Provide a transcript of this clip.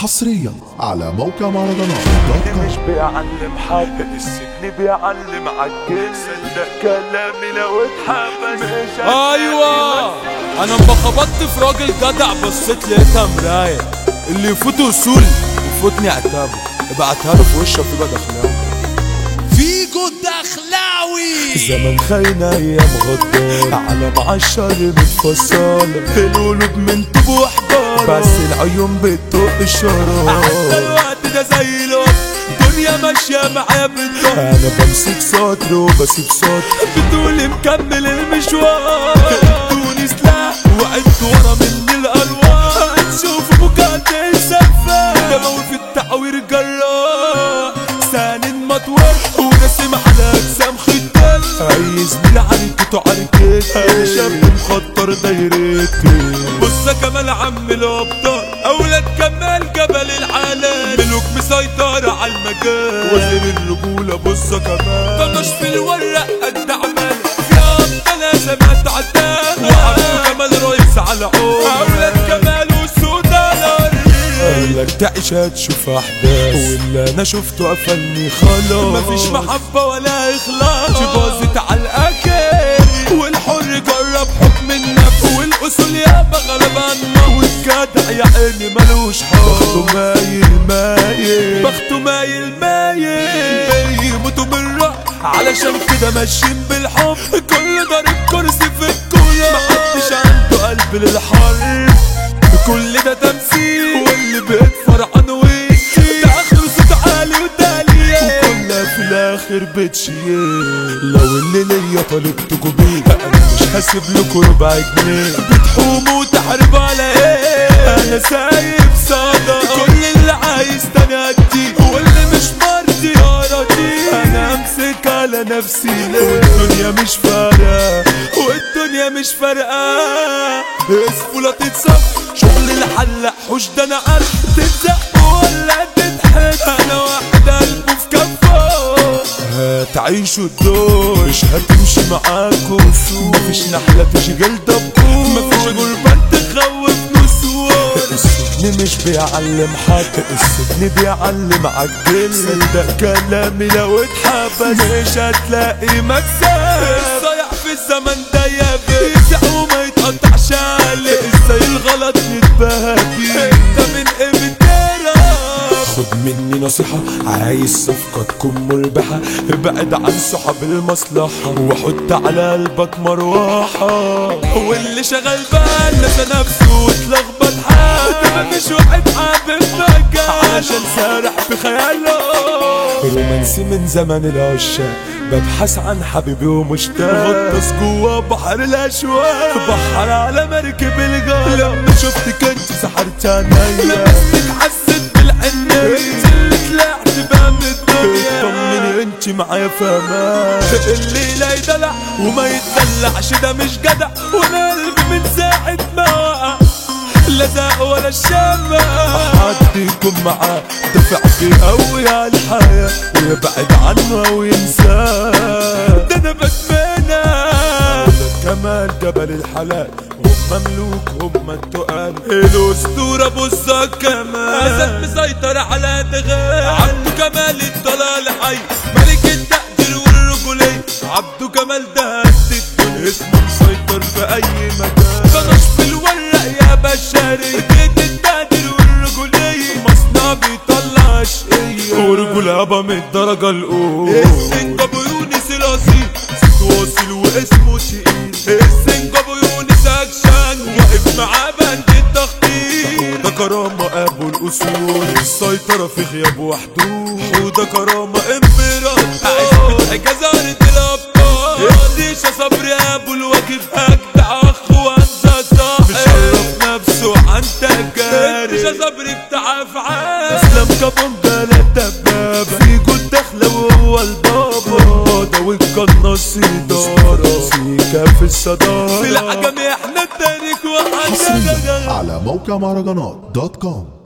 حصريا على موقع مهرجانات دوت كوم. مش بيعلم حد السجن بيعلم عالجن صدق كلامي لو اتحبس مش ايوه انا اما خبطت في راجل جدع بصيت لقيتها مرايه اللي يفوته اصول يفوتني عتابه ابعتها له في وشه في دخلاوي فيجو الدخلاوي زمن خاينة ايام غدار على معشر متفصلة القلوب من طوب وحجارة بس العيون بتطق الشرار حتى الوقت ده زي الوقت دنيا ماشية معايا بالدور انا بمسك سطر وبسيب سطر بتقولي مكمل المشوار ادوني سلاح وعدت ورا مني الارواح هتشوف بكات السفاح دموي في التعوير جراح ساند مطوال ورسم على اجسام ختال اي زميل عركته عركتي انا شاب مخطر دايرتي بص يا كمال عم الابطال اولاد كمال جبل العالم ملوك مسيطر على المجال وزير الرجوله بص يا كمال طنش في الورق قد عمال في ابطال سمعت عدال وعبده كمال رئيس على عود اولاد كمال وسود على قالك تعيش هتشوف احداث واللي انا شفته قفلني خلاص مفيش محبة ولا اخلاص باظت على الاخر والحر جرب حكم النفس والاصول يابا غلب عنا والجدع يا عيني ملوش حق بخته مايل مايل بخته مايل مايل يموتوا من رأي علشان كده ماشيين بالحب كل ضارب كرسي في الكولا محدش عنده قلب للحرب كل ده تمثيل واللي بيتفرع ويشيل ده اخر صوت عالي ودالية وكلها في الاخر بتشيل لو اللي ليا طالبتكوا بيه انا مش هسيب لكوا ربع جنيه بتحوموا وتحاربوا على ايه انا سايب صدى كل اللي عايز تاني اديه واللي مش مرضي راضي انا امسك على نفسي والدنيا مش فارقه والدنيا مش فارقه اسفوله تتصف شغل الحلق حوش ده انا عارف تتزق ولا تتحس انا واحد قلبه في كفه هتعيشوا الدور مش هتمشي معاكوا سوق مفيش نحلة تشغل دبور مفيش غربة تخوف نسوان السجن مش بيعلم حد السجن بيعلم عالجن صدق كلامي لو اتحبس مش هتلاقي مكسب الصايع في الزمن ده يا بيه يزق وما يتقطعش عليه ازاي الغلط نتبهدل انت من قيمة خد مني نصيحة عايز صفقة تكون مربحة ابعد عن صحاب المصلحة وحط على قلبك مروحة واللي شغال بال نسى نفسه واتلخبط حاله مش واحد حابب مكان عشان سارح في خياله رومانسي من زمن العشاق ببحث عن حبيبي ومشتاق غطس جوا بحر الاشواق بحر على مركب الغالي لما شفتك انت سحرت عينيا لمستك حسيت بالحنية انت اللي طلعت بقى من الدنيا طمني انت معايا في امان اللي لا يدلع وما يتدلعش ده مش جدع وانا قلبي من ساعة ما وقع لا زاق ولا الشمع حد يكون معاه دفع فيه قوي على الحياة ويبعد عنه وينساه ده انا بتمنى كمان جبل الحلال هم مملوك هم التقال الاسطورة بصة كمان نزل مسيطر على دغال عبده كمال الضلال حي ملك التقدير والرجولية عبده كمال ده قد الدنيا اسمه مسيطر في اي مكان طنش في الورق يا بشري جيت التقدير والرجولية مصنع بيطلع اشقية ورجولة يابا من الدرجة الأولى السنجاب يونس الأصيل صوت واصل واسمه تقيل السنجاب يونس أكشن واقف معاه بند التخطيط ده كرامة أبو الأصول السيطرة في غياب وحدود وده كرامة إمبراطور عزبة حجاز أرض الأبطال يقضيش صبري أبو الواجب أجدع أخ وأنت صاحب بيشرف نفسه عن تجارب مش صبري بتاع أفعال اسلام كابون بلا دبابة فيكو الدخلة وهو البابا ده والقناص إدارة سيكا في الصدارة في العجم احنا التاريخ حصريا وحنا على موقع مهرجانات دوت كوم